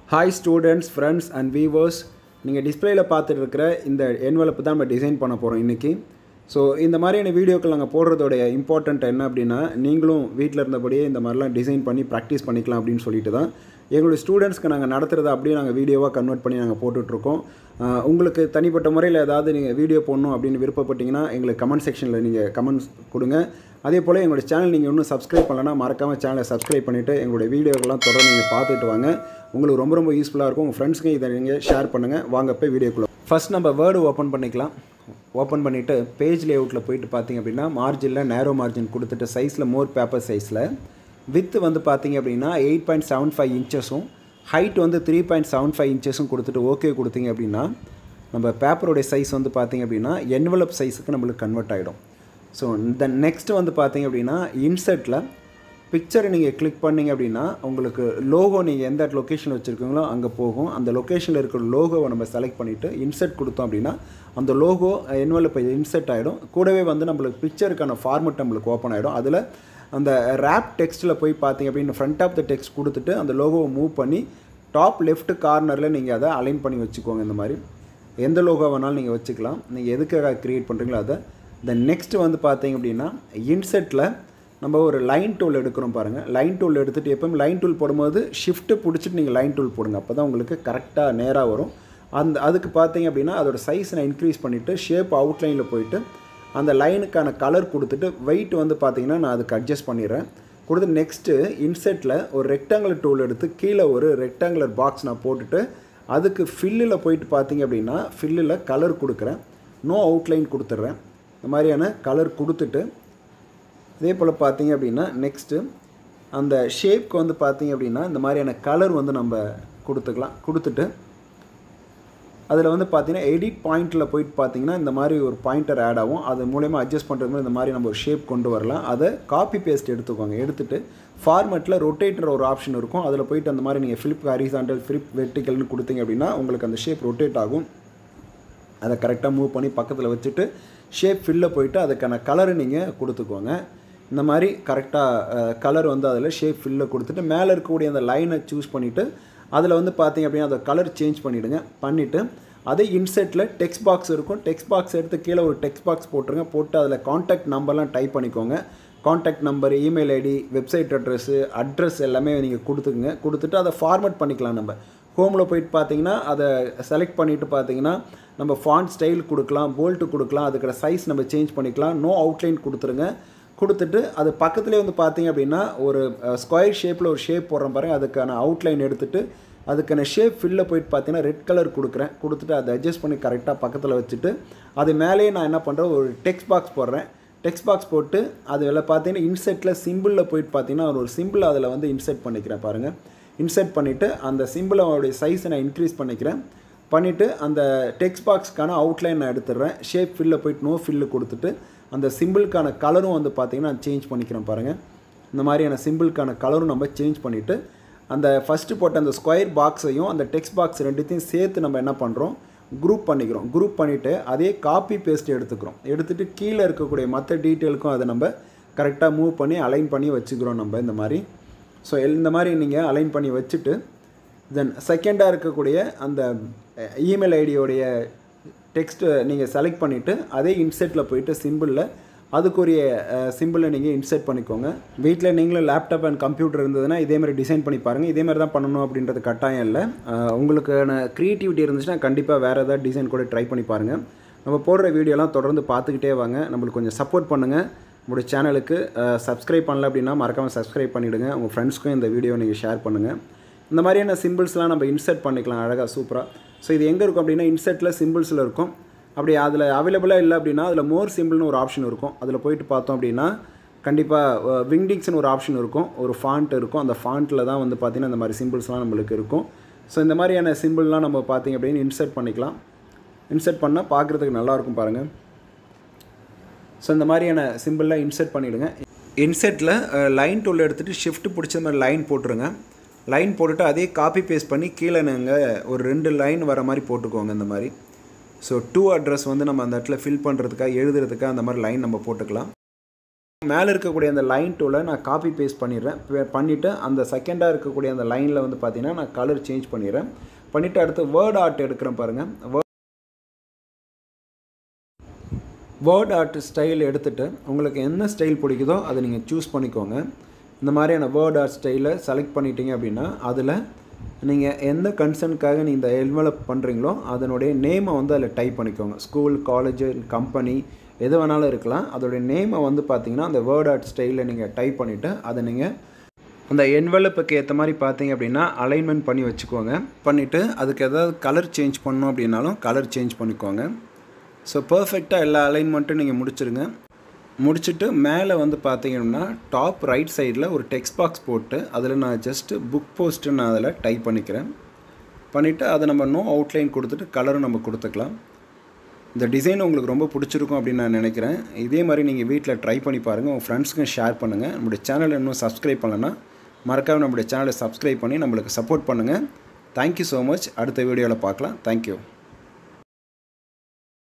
hi students friends and viewers நீங்கள் டிஸ்பிளேயில் பார்த்துட்டு இருக்கிற இந்த என்வலப்பு தான் நம்ம டிசைன் பண்ண போகிறோம் இன்றைக்கி ஸோ இந்த மாதிரியான வீடியோக்கள் நாங்கள் போடுறதோடைய இம்பார்ட்டண்ட் என்ன அப்படின்னா நீங்களும் வீட்டில் இருந்தபடியே இந்த மாதிரிலாம் டிசைன் பண்ணி ப்ராக்டிஸ் பண்ணிக்கலாம் அப்படின்னு சொல்லிட்டு தான் எங்களுடைய ஸ்டூடெண்ட்ஸ்க்கு நாங்கள் நடத்துகிறத அப்படியே நாங்கள் வீடியோவாக கன்வெர்ட் பண்ணி நாங்கள் போட்டுட்ருக்கோம் ஆஹ் உங்களுக்கு தனிப்பட்ட முறையில் ஏதாவது நீங்கள் வீடியோ போடணும் அப்படின்னு விருப்பப்பட்டீங்கன்னா எங்களுக்கு கமெண்ட் செக்ஷனில் நீங்கள் கமெண்ட்ஸ் கொடுங்க அதே போல் எங்களுடைய சேனல் நீங்கள் இன்னும் சப்ஸ்கிரைப் பண்ணலன்னா மறக்காமல் சேனலை சப்ஸ்கிரைப் பண்ணிவிட்டு எங்களுடைய வீடியோக்கெல்லாம் தொடர்ந்து நீங்கள் பார்த்துட்டு வாங்க உங்களுக்கு ரொம்ப ரொம்ப யூஸ்ஃபுல்லாக இருக்கும் உங்கள் ஃப்ரெண்ட்ஸ்க்கு இதை நீங்கள் ஷேர் பண்ணுங்கள் வாங்க போய் வீடியோக்குள்ளே ஃபஸ்ட் நம்ம வேர்டு ஓப்பன் பண்ணிக்கலாம் ஓப்பன் பண்ணிவிட்டு பேஜ் லேஅவுட்டில் போயிட்டு பார்த்தீங்க அப்படின்னா மார்ஜினில் நேரோ மார்ஜின் கொடுத்துட்டு சைஸில் மோர் பேப்பர் சைஸில் வித்து வந்து பார்த்தீங்க அப்படின்னா எயிட் பாயிண்ட் செவன் ஃபைவ் இன்ச்சஸும் ஹைட் வந்து த்ரீ பாயிண்ட் செவன் ஃபைவ் இன்ச்சஸும் கொடுத்துட்டு ஓகே கொடுத்தீங்க அப்படின்னா நம்ம பேப்பரோடைய சைஸ் வந்து பார்த்தீங்க அப்படின்னா என்வலப் சைஸுக்கு நம்மளுக்கு கன்வெர்ட் ஆகிடும் ஸோ இந்த நெக்ஸ்ட் வந்து பார்த்தீங்க அப்படின்னா இன்சர்ட்டில் பிக்சரை நீங்கள் கிளிக் பண்ணீங்க அப்படின்னா உங்களுக்கு லோகோ நீங்கள் எந்த லொக்கேஷனில் வச்சுருக்கீங்களோ அங்கே போகும் அந்த லொக்கேஷனில் இருக்கிற லோகோவை நம்ம செலக்ட் பண்ணிவிட்டு இன்சர்ட் கொடுத்தோம் அப்படின்னா அந்த லோகோ என்வலப் இன்சர்ட் ஆகிடும் கூடவே வந்து நம்மளுக்கு பிக்சருக்கான ஃபார்மெட் நம்மளுக்கு ஓப்பன் ஆகிடும் அதில் அந்த ரேப் டெக்ஸ்ட்டில் போய் பார்த்தீங்க அப்படின்னு ஃப்ரண்ட் ஆஃப் த டெக்ஸ்ட் கொடுத்துட்டு அந்த லோகோவை மூவ் பண்ணி டாப் லெஃப்ட் கார்னரில் நீங்கள் அதை அலைன் பண்ணி வச்சுக்கோங்க இந்த மாதிரி எந்த லோகோ வேணாலும் நீங்கள் வச்சுக்கலாம் நீங்கள் எதுக்காக க்ரியேட் பண்ணுறீங்களோ அதை தென் நெக்ஸ்ட் வந்து பார்த்தீங்க அப்படின்னா இன்செட்டில் நம்ம ஒரு லைன் டூல் எடுக்கிறோம் பாருங்கள் லைன் டூல் எடுத்துகிட்டு எப்பவும் லைன் டூல் போடும்போது ஷிஃப்ட்டு பிடிச்சிட்டு நீங்கள் லைன் டூல் போடுங்க அப்போ தான் உங்களுக்கு கரெக்டாக நேராக வரும் அந்த அதுக்கு பார்த்தீங்க அப்படின்னா அதோட சைஸ் நான் இன்க்ரீஸ் பண்ணிவிட்டு ஷேப் அவுட்லைனில் போயிட்டு அந்த லைனுக்கான கலர் கொடுத்துட்டு வெயிட் வந்து பார்த்தீங்கன்னா நான் அதுக்கு அட்ஜஸ்ட் பண்ணிடுறேன் கொடுத்து நெக்ஸ்ட்டு இன்செட்டில் ஒரு ரெக்டாங்குலர் டூல் எடுத்து கீழே ஒரு ரெக்டாங்குலர் பாக்ஸ் நான் போட்டுட்டு அதுக்கு ஃபில்லில் போயிட்டு பார்த்தீங்க அப்படின்னா ஃபில்லில் கலர் கொடுக்குறேன் நோ அவுட்லைன் கொடுத்துட்றேன் இந்த மாதிரியான கலர் கொடுத்துட்டு இதே போல் பார்த்தீங்க அப்படின்னா நெக்ஸ்ட்டு அந்த ஷேப்க்கு வந்து பார்த்தீங்க அப்படின்னா இந்த மாதிரியான கலர் வந்து நம்ம கொடுத்துக்கலாம் கொடுத்துட்டு அதில் வந்து பார்த்தீங்கன்னா எடிட் பாயிண்ட்டில் போயிட்டு பார்த்தீங்கன்னா இந்த மாதிரி ஒரு பாயிண்டர் ஆட் ஆகும் அது மூலயமா அட்ஜஸ்ட் பண்ணுறது மாதிரி இந்த மாதிரி நம்ம ஒரு ஷேப் கொண்டு வரலாம் அதை காப்பி பேஸ்ட் எடுத்துக்கோங்க எடுத்துகிட்டு ஃபார்மெட்டில் ரொட்டேட்டர் ஒரு ஆப்ஷன் இருக்கும் அதில் போயிட்டு அந்த மாதிரி நீங்கள் ஃபிலிப் ஹரிசாண்டல் ஃபிலிப் வெர்டிக்கல்னு கொடுத்தீங்க அப்படின்னா உங்களுக்கு அந்த ஷேப் ரொட்டேட் ஆகும் அதை கரெக்டாக மூவ் பண்ணி பக்கத்தில் வச்சுட்டு ஷேப் ஃபில்ல போயிட்டு அதுக்கான கலரை நீங்கள் கொடுத்துக்கோங்க இந்த மாதிரி கரெக்டாக கலர் வந்து அதில் ஷேப் ஃபில்ல கொடுத்துட்டு மேலே இருக்கக்கூடிய அந்த லைனை சூஸ் பண்ணிவிட்டு அதில் வந்து பார்த்தீங்க அப்படின்னா அதை கலர் சேஞ்ச் பண்ணிவிடுங்க பண்ணிவிட்டு அதே இன்செட்டில் டெக்ஸ்ட் பாக்ஸ் இருக்கும் டெக்ஸ்ட் பாக்ஸ் எடுத்து கீழே ஒரு டெக்ஸ்ட் பாக்ஸ் போட்டுருங்க போட்டு அதில் காண்டாக்ட் நம்பர்லாம் டைப் பண்ணிக்கோங்க contact number email ID website address address எல்லாமே நீங்கள் கொடுத்துக்குங்க கொடுத்துட்டு அதை ஃபார்மேட் பண்ணிக்கலாம் நம்ம ஹோமில் போயிட்டு பார்த்தீங்கன்னா அதை செலக்ட் பண்ணிவிட்டு பார்த்தீங்கன்னா நம்ம ஃபாண்ட் ஸ்டைல் கொடுக்கலாம் போல்ட்டு கொடுக்கலாம் அதுக்கிற சைஸ் நம்ம சேஞ்ச் பண்ணிக்கலாம் நோ அவுட்லைன் கொடுத்துருங்க கொடுத்துட்டு அது பக்கத்துலேயே வந்து பார்த்தீங்க அப்படின்னா ஒரு ஸ்கொயர் ஷேப்பில் ஒரு ஷேப் போடுறேன் பாருங்கள் அதுக்கான அவுட்லைன் எடுத்துகிட்டு அதுக்கான ஷேப் ஃபில்ல போயிட்டு பார்த்தீங்கன்னா ரெட் கலர் கொடுக்குறேன் கொடுத்துட்டு அதை அட்ஜஸ்ட் பண்ணி கரெக்டாக பக்கத்தில் வச்சுட்டு அது மேலேயே நான் என்ன பண்ணுறேன் ஒரு டெக்ஸ்ட் பாக்ஸ் போடுறேன் டெக்ஸ்ட் பாக்ஸ் போட்டு அதில் பார்த்தீங்கன்னா இன்செட்டில் சிம்பிளில் போயிட்டு பார்த்தீங்கன்னா ஒரு சிம்பிள் அதில் வந்து இன்செர்ட் பண்ணிக்கிறேன் பாருங்கள் இன்செர்ட் பண்ணிவிட்டு அந்த சிம்பிளோடைய சைஸை நான் இன்க்ரீஸ் பண்ணிக்கிறேன் பண்ணிவிட்டு அந்த டெக்ஸ்ட் பாக்ஸ்க்கான அவுட்லைன் நான் எடுத்துடுறேன் ஷேப் ஃபில்ல போயிட்டு நோ ஃபில்லு கொடுத்துட்டு அந்த சிம்பிளுக்கான கலரும் வந்து பார்த்திங்கன்னா நான் சேஞ்ச் பண்ணிக்கிறேன் பாருங்கள் இந்த மாதிரியான சிம்பிளுக்கான கலரும் நம்ம சேஞ்ச் பண்ணிவிட்டு அந்த ஃபஸ்ட்டு போட்ட அந்த ஸ்கொயர் பாக்ஸையும் அந்த டெக்ஸ்ட் பாக்ஸ் ரெண்டுத்தையும் சேர்த்து நம்ம என்ன பண்ணுறோம் குரூப் பண்ணிக்கிறோம் குரூப் பண்ணிவிட்டு அதே காப்பி பேஸ்ட் எடுத்துக்கிறோம் எடுத்துகிட்டு கீழே இருக்கக்கூடிய மற்ற டீட்டெயிலுக்கும் அதை நம்ம கரெக்டாக மூவ் பண்ணி அலைன் பண்ணி வச்சுக்கிறோம் நம்ம இந்த மாதிரி ஸோ இந்த மாதிரி நீங்கள் அலைன் பண்ணி வச்சுட்டு தென் செகண்டாக இருக்கக்கூடிய அந்த இமெயில் ஐடியோடைய டெக்ஸ்ட்டு நீங்கள் செலக்ட் பண்ணிவிட்டு அதே இன்செட்டில் போயிட்டு சிம்பிளில் அதுக்குரிய சிம்பிளை நீங்கள் இன்செர்ட் பண்ணிக்கோங்க வீட்டில் நீங்களும் லேப்டாப் அண்ட் கம்ப்யூட்டர் இருந்ததுன்னா இதே மாதிரி டிசைன் பண்ணி பாருங்கள் இதே மாதிரி தான் பண்ணணும் அப்படின்றது கட்டாயம் இல்லை உங்களுக்கான க்ரியேட்டிவிட்டி இருந்துச்சுன்னா கண்டிப்பாக வேறு ஏதாவது டிசைன் கூட ட்ரை பண்ணி பாருங்கள் நம்ம போடுற வீடியோலாம் தொடர்ந்து பார்த்துக்கிட்டே வாங்க நம்மளுக்கு கொஞ்சம் சப்போர்ட் பண்ணுங்கள் நம்மளுடைய சேனலுக்கு சப்ஸ்கிரைப் பண்ணல அப்படின்னா மறக்காமல் சப்ஸ்கிரைப் பண்ணிவிடுங்க உங்கள் ஃப்ரெண்ட்ஸ்க்கும் இந்த வீடியோ நீங்கள் ஷேர் பண்ணுங்கள் இந்த மாதிரியான சிம்பிள்ஸ்லாம் நம்ம இன்சர்ட் பண்ணிக்கலாம் அழகாக சூப்பராக ஸோ இது எங்கே இருக்கும் அப்படின்னா இன்சர்ட்டில் சிம்பிள்ஸில் இருக்கும் அப்படி அதில் அவைலபிளாக இல்லை அப்படின்னா அதில் மோர் சிம்பிள்னு ஒரு ஆப்ஷன் இருக்கும் அதில் போயிட்டு பார்த்தோம் அப்படின்னா கண்டிப்பாக விங்டிங்ஸ்னு ஒரு ஆப்ஷன் இருக்கும் ஒரு ஃபாண்ட் இருக்கும் அந்த ஃபாண்ட்டில் தான் வந்து பார்த்திங்கன்னா இந்த மாதிரி சிம்பிள்ஸ்லாம் நம்மளுக்கு இருக்கும் ஸோ இந்த மாதிரியான சிம்பிள்லாம் நம்ம பார்த்திங்க அப்படின்னு இன்சர்ட் பண்ணிக்கலாம் இன்சர்ட் பண்ணால் பார்க்குறதுக்கு நல்லாயிருக்கும் பாருங்கள் ஸோ இந்த மாதிரியான சிம்பிளில் இன்சர்ட் பண்ணிவிடுங்க இன்செட்டில் லைன் டூல் எடுத்துகிட்டு ஷிஃப்ட் பிடிச்ச மாதிரி லைன் போட்டுருங்க லைன் போட்டுட்டு அதே காப்பி பேஸ்ட் பண்ணி கீழே நீங்கள் ஒரு ரெண்டு லைன் வர மாதிரி போட்டுக்கோங்க இந்த மாதிரி ஸோ டூ அட்ரஸ் வந்து நம்ம அந்த இடத்துல ஃபில் பண்ணுறதுக்காக எழுதுறதுக்காக அந்த மாதிரி லைன் நம்ம போட்டுக்கலாம் மேலே இருக்கக்கூடிய அந்த லைன் டூலை நான் காப்பி பேஸ்ட் பண்ணிடுறேன் பண்ணிவிட்டு அந்த செகண்டாக இருக்கக்கூடிய அந்த லைனில் வந்து பார்த்தீங்கன்னா நான் கலர் சேஞ்ச் பண்ணிடுறேன் பண்ணிவிட்டு அடுத்து வேர்ட் ஆர்ட் எடுக்கிறேன் பாருங்கள் வேர்ட் ஆர்ட் ஸ்டைல் எடுத்துகிட்டு உங்களுக்கு என்ன ஸ்டைல் பிடிக்குதோ அதை நீங்கள் சூஸ் பண்ணிக்கோங்க இந்த மாதிரியான வேர்ட் ஆர்ட் ஸ்டைலை செலக்ட் பண்ணிட்டீங்க அப்படின்னா அதில் நீங்கள் எந்த கன்சர்னுக்காக நீங்கள் இந்த என்வலப் பண்ணுறீங்களோ அதனுடைய நேமை வந்து அதில் டைப் பண்ணிக்கோங்க ஸ்கூல் காலேஜு கம்பெனி எது வேணாலும் இருக்கலாம் அதோடைய நேமை வந்து பார்த்தீங்கன்னா அந்த வேர்ட் ஆர்ட் ஸ்டைலில் நீங்கள் டைப் பண்ணிவிட்டு அதை நீங்கள் அந்த என்வலப்புக்கு ஏற்ற மாதிரி பார்த்தீங்க அப்படின்னா அலைன்மெண்ட் பண்ணி வச்சுக்கோங்க பண்ணிவிட்டு அதுக்கு ஏதாவது கலர் சேஞ்ச் பண்ணணும் அப்படின்னாலும் கலர் சேஞ்ச் பண்ணிக்கோங்க ஸோ பர்ஃபெக்டாக எல்லா அலைன்மெண்ட்டும் நீங்கள் முடிச்சிருங்க முடிச்சுட்டு மேலே வந்து பார்த்தீங்கன்னா டாப் ரைட் சைடில் ஒரு டெக்ஸ்ட் பாக்ஸ் போட்டு அதில் நான் ஜஸ்ட்டு புக் போஸ்ட்டு நான் அதில் டைப் பண்ணிக்கிறேன் பண்ணிவிட்டு அதை நம்ம நோ அவுட்லைன் கொடுத்துட்டு கலரும் நம்ம கொடுத்துக்கலாம் இந்த டிசைன் உங்களுக்கு ரொம்ப பிடிச்சிருக்கும் அப்படின்னு நான் நினைக்கிறேன் இதே மாதிரி நீங்கள் வீட்டில் ட்ரை பண்ணி பாருங்கள் உங்கள் ஃப்ரெண்ட்ஸுக்கும் ஷேர் பண்ணுங்கள் நம்மளுடைய சேனலை இன்னும் சப்ஸ்கிரைப் பண்ணலன்னா மறக்காம நம்மளுடைய சேனலை சப்ஸ்கிரைப் பண்ணி நம்மளுக்கு சப்போர்ட் பண்ணுங்கள் தேங்க்யூ ஸோ மச் அடுத்த வீடியோவில் பார்க்கலாம் தேங்க்யூ